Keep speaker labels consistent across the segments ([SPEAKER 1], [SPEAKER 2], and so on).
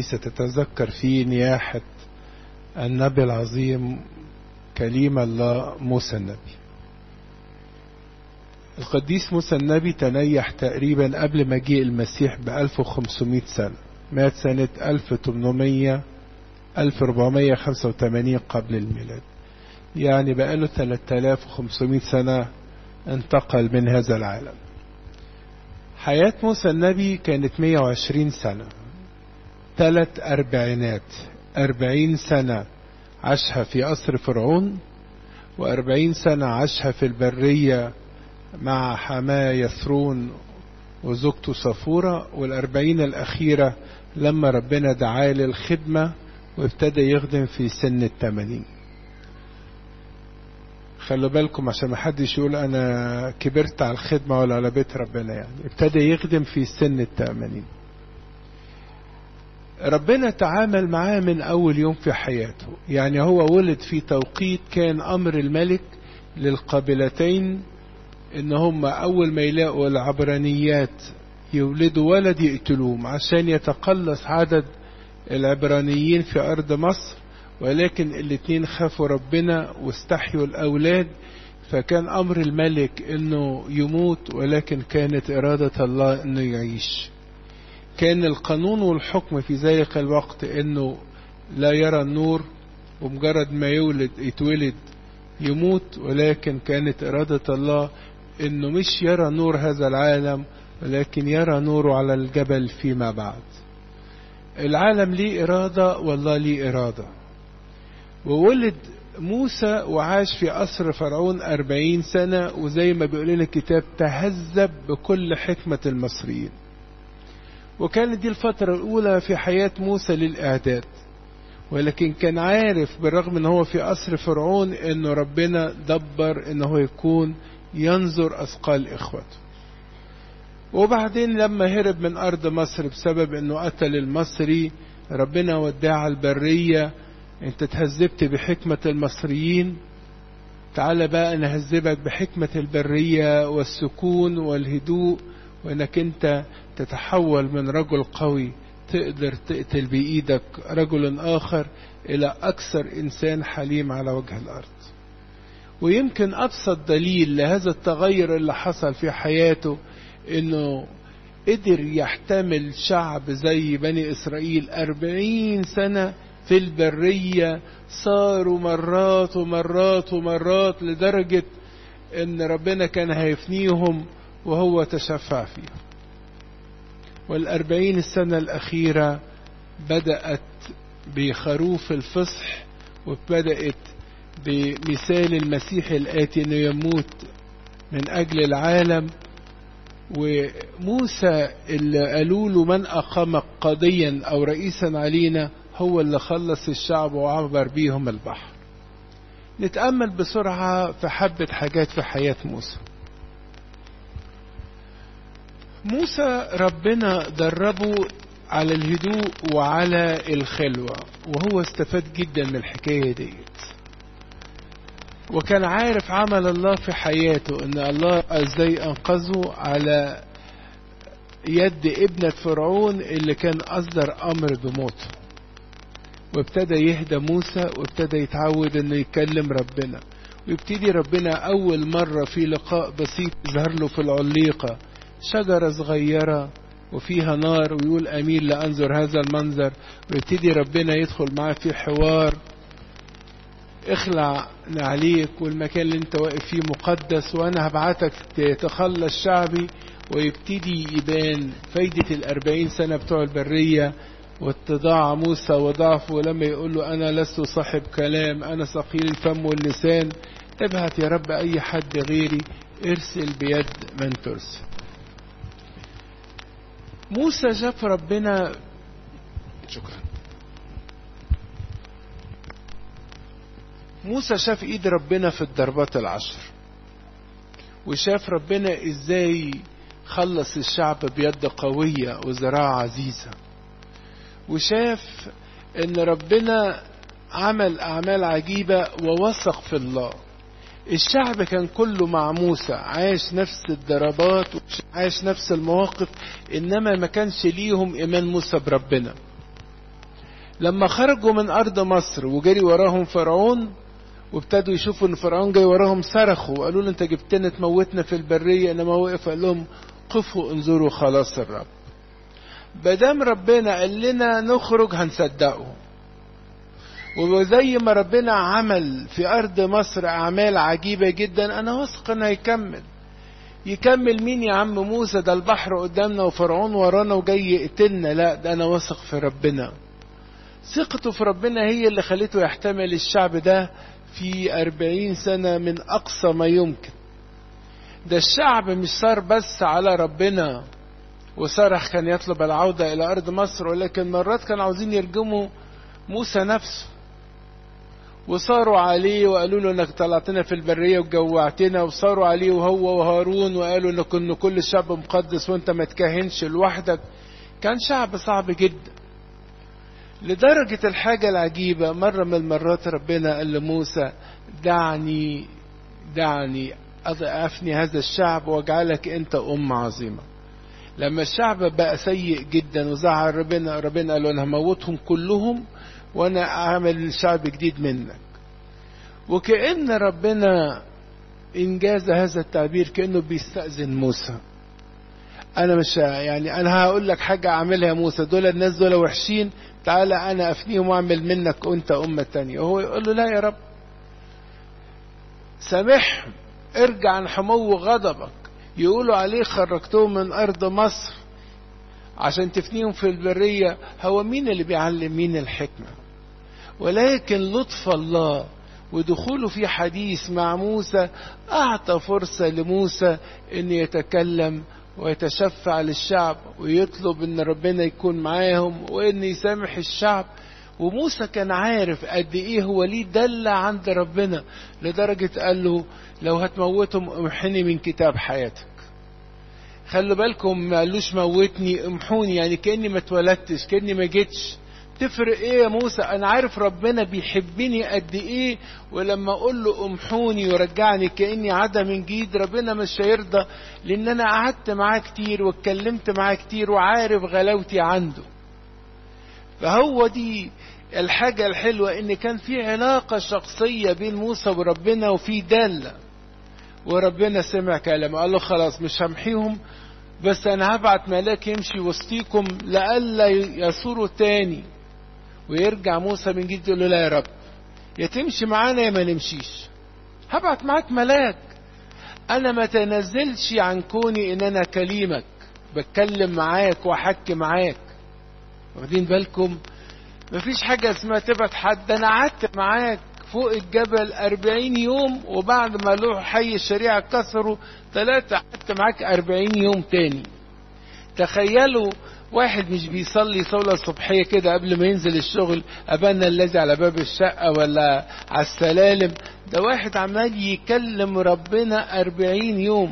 [SPEAKER 1] الكنيسة تتذكر فيه نياحة النبي العظيم كليم الله موسى النبي القديس موسى النبي تنيح تقريبا قبل مجيء المسيح ب 1500 سنة مات سنة 1800 1485 قبل الميلاد يعني بقاله 3500 سنة انتقل من هذا العالم حياة موسى النبي كانت 120 سنة ثلاث أربعينات أربعين سنة عاشها في قصر فرعون وأربعين سنة عاشها في البرية مع حماه يثرون وزوجته صفورة والأربعين الأخيرة لما ربنا دعاه للخدمة وابتدى يخدم في سن التمانين خلوا بالكم عشان ما حدش يقول انا كبرت على الخدمة ولا على بيت ربنا يعني ابتدى يخدم في سن التمانين ربنا تعامل معاه من اول يوم في حياته يعني هو ولد في توقيت كان امر الملك للقابلتين ان هم اول ما يلاقوا العبرانيات يولدوا ولد يقتلوهم عشان يتقلص عدد العبرانيين في ارض مصر ولكن الاتنين خافوا ربنا واستحيوا الاولاد فكان امر الملك انه يموت ولكن كانت اراده الله انه يعيش كان القانون والحكم في ذلك الوقت انه لا يرى النور ومجرد ما يولد يتولد يموت ولكن كانت إرادة الله انه مش يرى نور هذا العالم ولكن يرى نوره على الجبل فيما بعد العالم ليه إرادة والله ليه إرادة وولد موسى وعاش في قصر فرعون أربعين سنة وزي ما بيقول لنا الكتاب تهذب بكل حكمة المصريين وكانت دي الفترة الأولى في حياة موسى للإعداد ولكن كان عارف بالرغم ان هو في قصر فرعون انه ربنا دبر انه يكون ينظر اثقال اخوته وبعدين لما هرب من ارض مصر بسبب انه قتل المصري ربنا وداه على البرية انت تهذبت بحكمة المصريين تعال بقى انا هذبك بحكمة البرية والسكون والهدوء وانك انت تتحول من رجل قوي تقدر تقتل بإيدك رجل آخر إلى أكثر إنسان حليم على وجه الأرض ويمكن أبسط دليل لهذا التغير اللي حصل في حياته إنه قدر يحتمل شعب زي بني إسرائيل أربعين سنة في البرية صاروا مرات ومرات ومرات لدرجة إن ربنا كان هيفنيهم وهو تشفع فيهم والأربعين السنة الأخيرة بدأت بخروف الفصح وبدأت بمثال المسيح الآتي أنه يموت من أجل العالم وموسى اللي قالوا له من أقام قضيا أو رئيسا علينا هو اللي خلص الشعب وعبر بيهم البحر نتأمل بسرعة في حبة حاجات في حياة موسى موسى ربنا دربه على الهدوء وعلى الخلوة وهو استفاد جدا من الحكاية ديت وكان عارف عمل الله في حياته ان الله ازاي انقذه على يد ابنة فرعون اللي كان اصدر امر بموته وابتدى يهدى موسى وابتدى يتعود انه يكلم ربنا ويبتدي ربنا اول مرة في لقاء بسيط يظهر له في العليقة شجرة صغيرة وفيها نار ويقول أميل لأنظر هذا المنظر ويبتدي ربنا يدخل معاه في حوار اخلع عليك والمكان اللي انت واقف فيه مقدس وانا هبعتك تخلص شعبي ويبتدي يبان فايدة الأربعين سنة بتوع البرية واتضاع موسى وضعفه لما يقول له أنا لست صاحب كلام أنا ثقيل الفم واللسان ابعت يا رب أي حد غيري ارسل بيد من ترسل موسى شاف ربنا شكرا موسى شاف ايد ربنا في الضربات العشر وشاف ربنا ازاي خلص الشعب بيد قوية وذراع عزيزة وشاف ان ربنا عمل اعمال عجيبة ووثق في الله الشعب كان كله مع موسى عاش نفس الضربات عاش نفس المواقف انما ما كانش ليهم ايمان موسى بربنا لما خرجوا من أرض مصر وجري وراهم فرعون وابتدوا يشوفوا ان فرعون جاي وراهم صرخوا وقالوا له انت جبتنا تموتنا في البريه انما وقف قال لهم قفوا انظروا خلاص الرب بدام ربنا قال لنا نخرج هنصدقه وزي ما ربنا عمل في ارض مصر اعمال عجيبه جدا انا واثق انه هيكمل يكمل مين يا عم موسى ده البحر قدامنا وفرعون ورانا وجاي يقتلنا لا ده انا واثق في ربنا ثقته في ربنا هي اللي خلته يحتمل الشعب ده في أربعين سنة من أقصى ما يمكن ده الشعب مش صار بس على ربنا وصرخ كان يطلب العودة إلى أرض مصر ولكن مرات كانوا عاوزين يرجموا موسى نفسه وصاروا عليه وقالوا له انك طلعتنا في البرية وجوعتنا وصاروا عليه وهو وهارون وقالوا انك ان كل الشعب مقدس وانت ما تكهنش لوحدك كان شعب صعب جدا لدرجة الحاجة العجيبة مرة من المرات ربنا قال لموسى دعني دعني أفني هذا الشعب واجعلك أنت أم عظيمة لما الشعب بقى سيء جدا وزعل ربنا ربنا قال له أنا هموتهم كلهم وأنا أعمل شعب جديد منك وكأن ربنا إنجاز هذا التعبير كأنه بيستأذن موسى انا مش يعني انا هقول لك حاجه اعملها يا موسى دول الناس دول وحشين تعالى انا افنيهم واعمل منك وانت امه تانية وهو يقول له لا يا رب سامحهم ارجع عن حمو غضبك يقولوا عليه خرجتهم من ارض مصر عشان تفنيهم في البريه هو مين اللي بيعلم مين الحكمه ولكن لطف الله ودخوله في حديث مع موسى اعطى فرصه لموسى ان يتكلم ويتشفع للشعب ويطلب ان ربنا يكون معاهم وان يسامح الشعب وموسى كان عارف قد ايه هو ليه دلة عند ربنا لدرجة قال له لو هتموتهم امحني من كتاب حياتك خلوا بالكم ما قالوش موتني امحوني يعني كاني ما اتولدتش كاني ما جيتش تفرق ايه يا موسى انا عارف ربنا بيحبني قد ايه ولما اقول له امحوني ورجعني كاني عدم من جديد ربنا مش هيرضى لان انا قعدت معاه كتير واتكلمت معاه كتير وعارف غلاوتي عنده فهو دي الحاجة الحلوة ان كان في علاقة شخصية بين موسى وربنا وفي دالة وربنا سمع كلامه قال له خلاص مش همحيهم بس انا هبعت ملاك يمشي وسطيكم لئلا يصوروا تاني ويرجع موسى من جديد يقول له لا يا رب يا تمشي معانا يا ما نمشيش هبعت معاك ملاك انا ما تنزلش عن كوني ان انا كليمك بتكلم معاك واحكي معاك واخدين بالكم مفيش حاجة اسمها تبعت حد انا قعدت معاك فوق الجبل أربعين يوم وبعد ما له حي الشريعة كسروا ثلاثة قعدت معاك أربعين يوم تاني تخيلوا واحد مش بيصلي صلاة الصبحية كده قبل ما ينزل الشغل أبانا الذي على باب الشقة ولا على السلالم ده واحد عمال يكلم ربنا أربعين يوم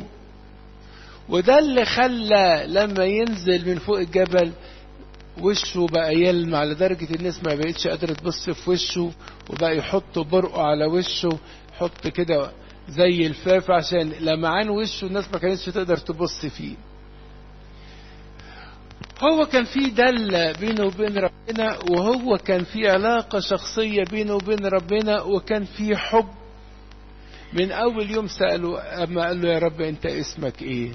[SPEAKER 1] وده اللي خلى لما ينزل من فوق الجبل وشه بقى يلمع لدرجة الناس ما بقتش قادرة تبص في وشه وبقى يحط برقه على وشه يحط كده زي الفاف عشان لمعان وشه الناس ما كانتش تقدر تبص فيه هو كان في دلة بينه وبين ربنا وهو كان في علاقة شخصية بينه وبين ربنا وكان في حب من أول يوم سأله أما قال له يا رب أنت اسمك إيه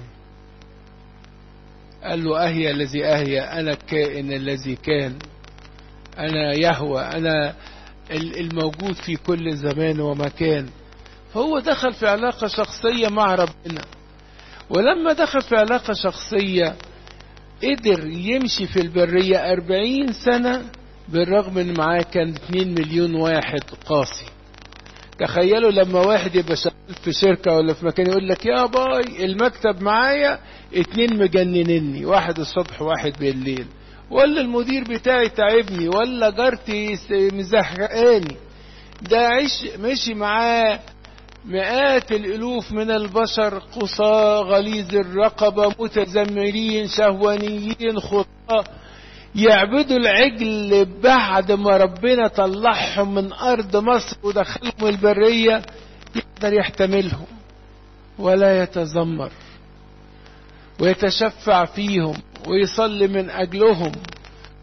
[SPEAKER 1] قال له أهيا الذي أهيا أنا الكائن الذي كان أنا يهوى أنا الموجود في كل زمان ومكان فهو دخل في علاقة شخصية مع ربنا ولما دخل في علاقة شخصية قدر يمشي في البرية أربعين سنة بالرغم ان معاه كان اتنين مليون واحد قاسي تخيلوا لما واحد يبقى شغال في شركة ولا في مكان يقول لك يا باي المكتب معايا اتنين مجننني واحد الصبح واحد بالليل ولا المدير بتاعي تعبني ولا جارتي مزهقاني ده عيش مشي معاه مئات الالوف من البشر قصاة غليظ الرقبة متذمرين شهوانيين خطاة يعبدوا العجل بعد ما ربنا طلعهم من ارض مصر ودخلهم البرية يقدر يحتملهم ولا يتذمر ويتشفع فيهم ويصلي من اجلهم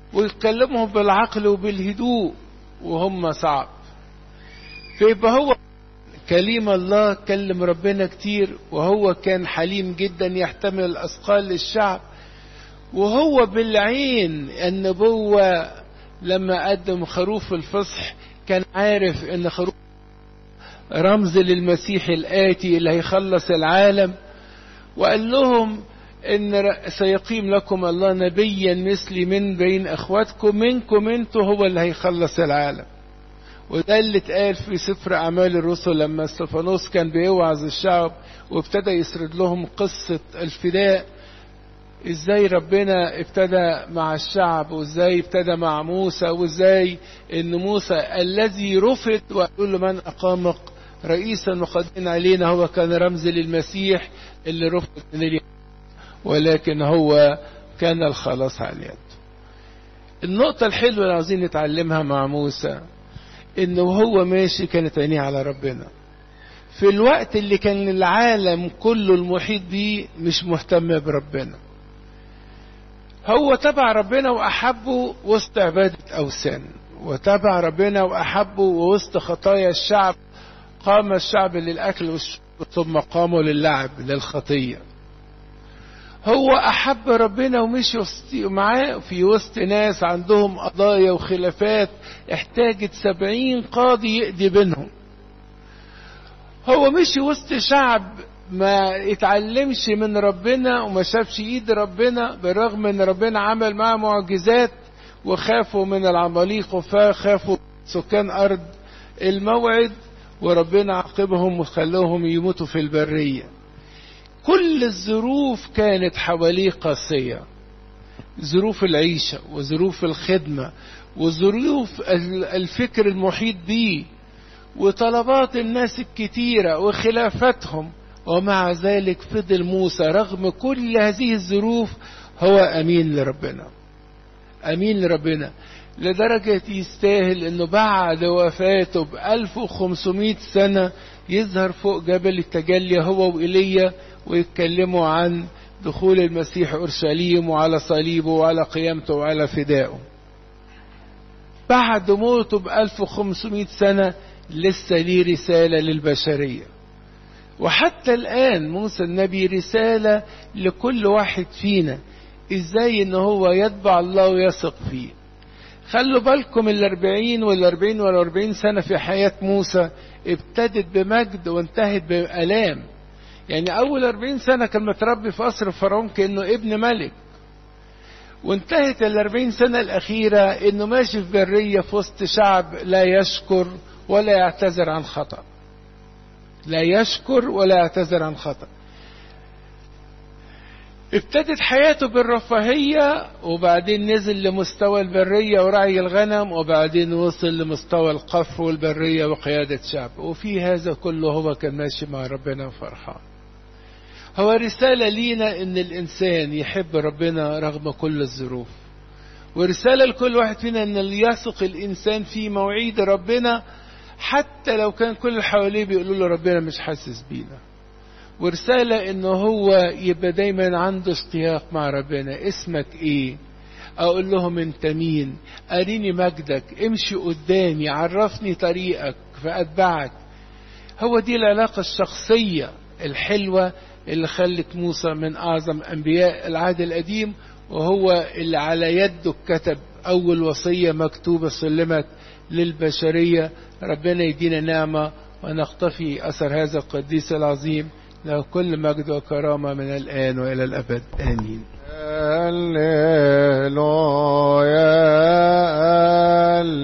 [SPEAKER 1] ويكلمهم بالعقل وبالهدوء وهم صعب فيبقى هو كليم الله كلم ربنا كتير وهو كان حليم جدا يحتمل الأثقال للشعب وهو بالعين النبوة لما قدم خروف الفصح كان عارف ان خروف رمز للمسيح الآتي اللي هيخلص العالم وقال لهم ان سيقيم لكم الله نبيا مثلي من بين اخواتكم منكم انتوا هو اللي هيخلص العالم وده اللي اتقال في سفر اعمال الرسل لما استفانوس كان بيوعظ الشعب وابتدى يسرد لهم قصة الفداء ازاي ربنا ابتدى مع الشعب وازاي ابتدى مع موسى وازاي ان موسى الذي رفض وقال له من اقامك رئيسا وقدين علينا هو كان رمز للمسيح اللي رفض من اليد ولكن هو كان الخلاص على اليد النقطة الحلوة اللي عايزين نتعلمها مع موسى انه وهو ماشي كانت عينيه على ربنا في الوقت اللي كان العالم كله المحيط بيه مش مهتم بربنا هو تبع ربنا وأحبه وسط عبادة أوثان وتبع ربنا وأحبه وسط خطايا الشعب قام الشعب للأكل والشرب ثم قاموا للعب للخطية هو أحب ربنا ومشي معاه في وسط ناس عندهم قضايا وخلافات احتاجت سبعين قاضي يقضي بينهم هو مشي وسط شعب ما اتعلمش من ربنا وما شافش ايد ربنا بالرغم ان ربنا عمل معاه معجزات وخافوا من العماليق وخافوا سكان ارض الموعد وربنا عاقبهم وخلوهم يموتوا في البرية كل الظروف كانت حواليه قاسية ظروف العيشة وظروف الخدمة وظروف الفكر المحيط بيه وطلبات الناس الكتيرة وخلافاتهم ومع ذلك فضل موسى رغم كل هذه الظروف هو أمين لربنا أمين لربنا لدرجة يستاهل أنه بعد وفاته ب 1500 سنة يظهر فوق جبل التجلي هو وإيليا ويتكلموا عن دخول المسيح أورشليم وعلى صليبه وعلى قيامته وعلى فدائه بعد موته ب 1500 سنة لسه ليه رسالة للبشرية وحتى الآن موسى النبي رسالة لكل واحد فينا ازاي ان هو يتبع الله ويثق فيه خلوا بالكم الاربعين والاربعين والاربعين سنة في حياة موسى ابتدت بمجد وانتهت بألام يعني اول اربعين سنة كان متربي في قصر فرعون كأنه ابن ملك وانتهت الاربعين سنة الاخيرة انه ماشي في برية في وسط شعب لا يشكر ولا يعتذر عن خطأ لا يشكر ولا يعتذر عن خطأ ابتدت حياته بالرفاهية وبعدين نزل لمستوى البرية ورعي الغنم وبعدين وصل لمستوى القفر والبرية وقيادة شعب وفي هذا كله هو كان ماشي مع ربنا فرحان هو رسالة لينا ان الانسان يحب ربنا رغم كل الظروف ورسالة لكل واحد فينا ان يثق الانسان في مواعيد ربنا حتى لو كان كل اللي حواليه بيقولوا له ربنا مش حاسس بينا ورسالة انه هو يبقى دايما عنده اشتياق مع ربنا اسمك ايه اقول لهم انت مين اريني مجدك امشي قدامي عرفني طريقك فاتبعك هو دي العلاقة الشخصية الحلوة اللي خلت موسى من اعظم انبياء العهد القديم وهو اللي على يده كتب اول وصية مكتوبة سلمت للبشرية ربنا يدينا نعمة ونقتفي أثر هذا القديس العظيم له كل مجد وكرامة من الآن وإلى الأبد آمين